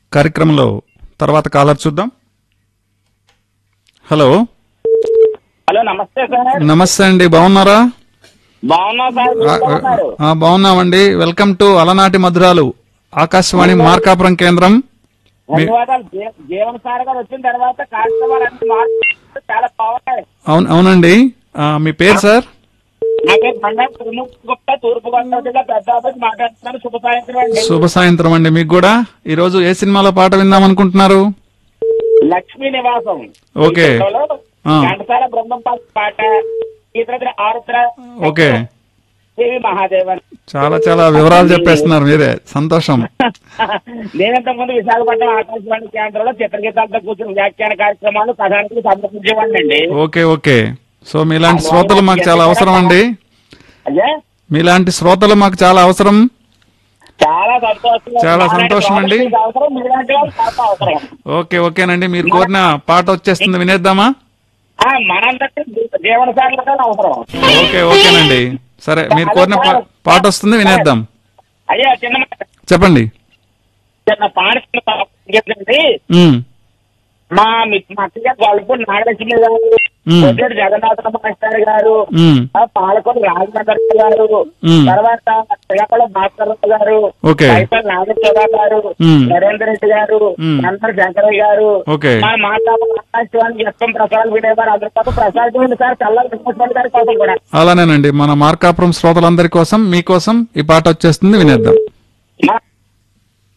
కార్యక్రమంలో తర్వాత కాలర్ చూద్దాం హలో హలో నమస్తే సార్ నమస్తే అండి బాగున్నారా బాగున్నా సార్ ఆ, మీరు బాగున్నారు? ఆ, బాగున్నామండి వెల్కమ్ టు అలనాటి మధురాలు ఆకాశవాణి మార్కాపురం కేంద్రం ధన్యవాదాలు జీ- జీవన్ సార్ గారు వచ్చిన తర్వాత కార్యక్రమాలు అన్ని మార్పు చాలా బాగున్నాయి అవును అవునండి ఆ, మీ పేరు సార్ నా పేరు బంగారు తిరుమూర్తి గుప్తా తూర్పు గోదావరి జిల్లా పెద్దాపతి మాట్లాడుతున్నాను శుభ సాయంత్రం అండి శుభ సాయంత్రం అండి మీకు కూడా ఈ రోజు ఏ సినిమాలో పాట విందాం అనుకుంటున్నారు లక్ష్మీ నివాసం ఓకే. ఈ చిత్రంలో ఆ. ఘంటసాల బృందం పాట పాట ఇతర ఆరుద్ర ఓకే దేవి మహాదేవన్ చాలా చాలా వివరాలు చెప్పేస్తున్నారు మీరే సంతోషం నేనంత ముందు విశాఖపట్నం ఆకాశవాణి కేంద్రంలో చిత్రగీతాలతో కూర్చుని వ్యాఖ్యాన కార్యక్రమాలు కథానికి సందర్శించేవాడిని అండి ఓకే ఓకే సో మీలాంటి శ్రోతలు మాకు చాలా అవసరం అండి అయ్యా మీలాంటి శ్రోతలు మాకు చాలా అవసరం చాలా సంతోషం చాలా సంతోషం అండి. మీకు అవసరం మీలాంటి వాళ్ళు చాలా అవసరం ఓకే ఓకేనండి మీరు కోరిన పాట వచ్చేస్తుంది వినేద్దామా ఆ, మనందరికీ జీవన సాగరం అవసరం ఓకే ఓకేనండి సరే మీరు కోరిన పా- పాట వస్తుంది వినేద్దాం అయ్యా చిన్న మాట. చెప్పండి చిన్న పాట చెప్పండి ఉమ్, మా మి- మా అక్కయ్య గొల్పు నాగలక్ష్మి గారు మ్. పొద్దుడు జగన్నాథ మాస్టర్ గారు ఉమ్, ఆ పాలకొండ రాజమండ్రి గారు మ్. తర్వాత శ్రీకాకుళం భాస్కర్ రావు గారు ఓకే. పైపల్ నాగేశ్వర గారు మ్. నరేంద్ర రెడ్డి గారు మ్. నందర్ శంకరయ్య గారు ఓకే. మన మాట్లాడు ఆకాశవాణి ఎఫ్ఎం ప్రసాద్ వినేవారు అందరి కోసం ప్రసాద్ విని సార్ చల్లని కృష్ణస్వామి గారి కోసం కూడా అలానేనండి మన మార్కాపురం శ్రోతలందరి కోసం మీకోసం ఈ పాట వచ్చేస్తుంది వినేద్దాం మా